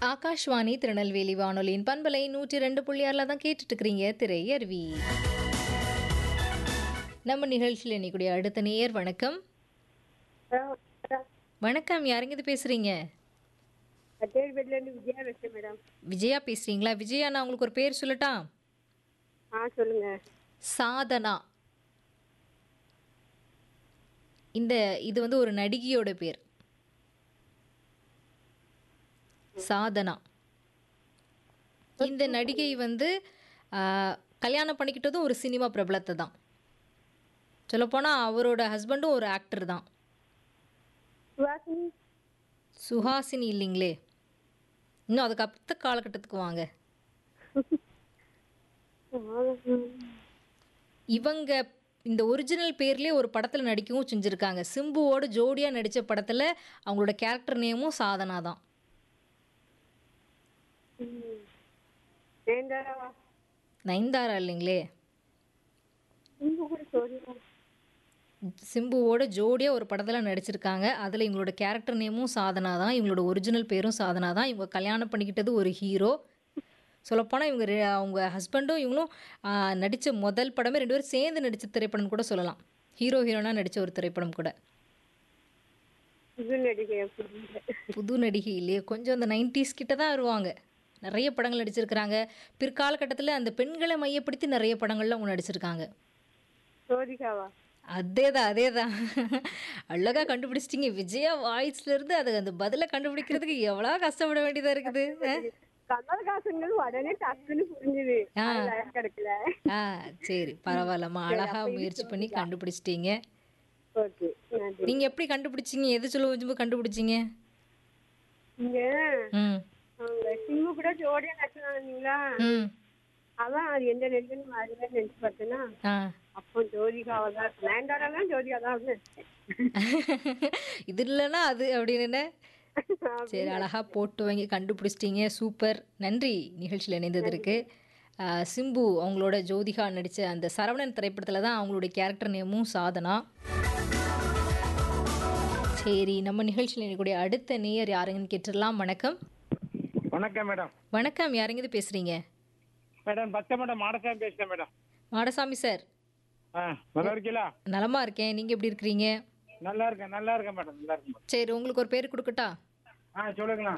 ஆகாஷ்வாணி திருநெல்வேலி வானொலியின் பண்பலை நூற்றி ரெண்டு புள்ளி ஆறில் தான் கேட்டுட்டு இருக்கிறீங்க திரை அருவி நம்ம நிகழ்ச்சியில் இன்னைக்குடைய அடுத்த நேயர் வணக்கம் வணக்கம் யாருங்க இது பேசுறீங்க தேர்வேட்லேருந்து விஜயா பேசுகிறேன் மேடம் விஜயா பேசுறீங்களா விஜயா நான் உங்களுக்கு ஒரு பேர் சொல்லட்டா ஆ சொல்லுங்க சாதனா இந்த இது வந்து ஒரு நடிகையோட பேர் சாதனா இந்த நடிகை வந்து ஆ, கல்யாணம் பண்ணிக்கிட்டதும் ஒரு சினிமா பிரபலத்தை தான் சொல்லப்போனால் அவரோட ஹஸ்பண்டும் ஒரு ஆக்டர் தான் சுவாசினி சுஹாசினி இல்லைங்களே இன்னும் அதுக்கு அடுத்த காலகட்டத்துக்கு வாங்க இவங்க இந்த ஒரிஜினல் பேர்லேயே ஒரு படத்தில் நடிக்கவும் செஞ்சுருக்காங்க சிம்புவோட ஜோடியாக நடித்த படத்தில் அவங்களோட கேரக்டர் நேமும் சாதனா தான் வேண்டாவா நயன்தாரா இல்லைங்களே இங்க கூட சொல்லுங்க சிம்புவோட ஜோடியாக ஒரு படத்தில் நடிச்சிருக்காங்க அதில் இவங்களோட கேரக்டர் நேமும் சாதனா தான் இவங்களோட ஒரிஜினல் பேரும் சாதனா தான் இவங்க கல்யாணம் பண்ணிக்கிட்டது ஒரு ஹீரோ சொல்லப்போனால் இவங்க ரெ- அவங்க ஹஸ்பண்டும் இவங்களும் நடித்த முதல் படமே ரெண்டு பேரும் சேர்ந்து நடித்த திரைப்படம் கூட சொல்லலாம் ஹீரோ ஹீரோனாக நடித்த ஒரு திரைப்படம் கூட இது நடிகை புரியல புது நடிகை இல்லையே கொஞ்சம் அந்த நைன்டிஸ் கிட்ட தான் வருவாங்க நிறைய படங்கள் நடிச்சிருக்கிறாங்க பிற்காலகட்டத்தில் அந்த பெண்களை மையப்படுத்தி நிறைய படங்கள்ல அவங்க நடிச்சிருக்காங்க சோதிகாவா அதே தான் அதே தான் அழகாக கண்டுபிடிச்சிட்டிங்க விஜயா வாய்ஸ்ல இருந்து அது அந்த பதிலை கண்டுபிடிக்கிறதுக்கு எவ்வளோ கஷ்டப்பட வேண்டியதாக இருக்குது ஆ? கமல்ஹாசன்கள் உடனே டக்குன்னு புரிஞ்சுது ஆ. அது line கிடைக்கல ஆ சரி பரவாயில்லம்மா அழகாக முயற்சி பண்ணி கண்டுபிடிச்சிட்டீங்க ஓகே நன்றி நீங்கள் எப்படி கண்டுபிடிச்சிங்க எது சொல்ல வச்சும்போது கண்டுபிடிச்சிங்க இங்க ம் அவங்க சிம்மு கூட ஜோடியா நடிச்சாங்களா ம் அதான் அது எந்த நெல்லுன்னு மாதிரி நினைச்சு பார்த்தேன்னா ஆ அப்போ ஜோதிகாவை தான் வேண்டாம் ஜோதிகா தான் இருந்துச்சு. இது இல்லைன்னா அது அப்படின்னு என்ன சரி அழகாக போட்டு வாங்கி கண்டுபிடிச்சிட்டீங்க சூப்பர் நன்றி நிகழ்ச்சியில் இணைந்ததற்கு ஆஹ் சிம்பு அவங்களோட ஜோதிகா நடித்த அந்த சரவணன் திரைப்படத்தில் தான் அவங்களுடைய கேரக்டர் நேமும் சாதனா சரி நம்ம நிகழ்ச்சியில் இருக்கக்கூடிய அடுத்த நேயர் யாருங்கன்னு கேட்டுடலாம் வணக்கம் வணக்கம் மேடம் வணக்கம் யாருங்க இது பேசுகிறீங்க மேடம் பச்சை மேடம் மாடசாமி பேசுறேன் மேடம் மாடசாமி சார் ஆ நல்லா இருக்கீங்களா நலமா இருக்கேன் நீங்கள் எப்படி இருக்கிறீங்க நல்லா இருக்கேன் நல்லா இருக்கேன் மேடம் நல்லா இருக்கேன் மேடம் சரி உங்களுக்கு ஒரு பேர் கொடுக்கட்டா ஆ சொல்லுங்களா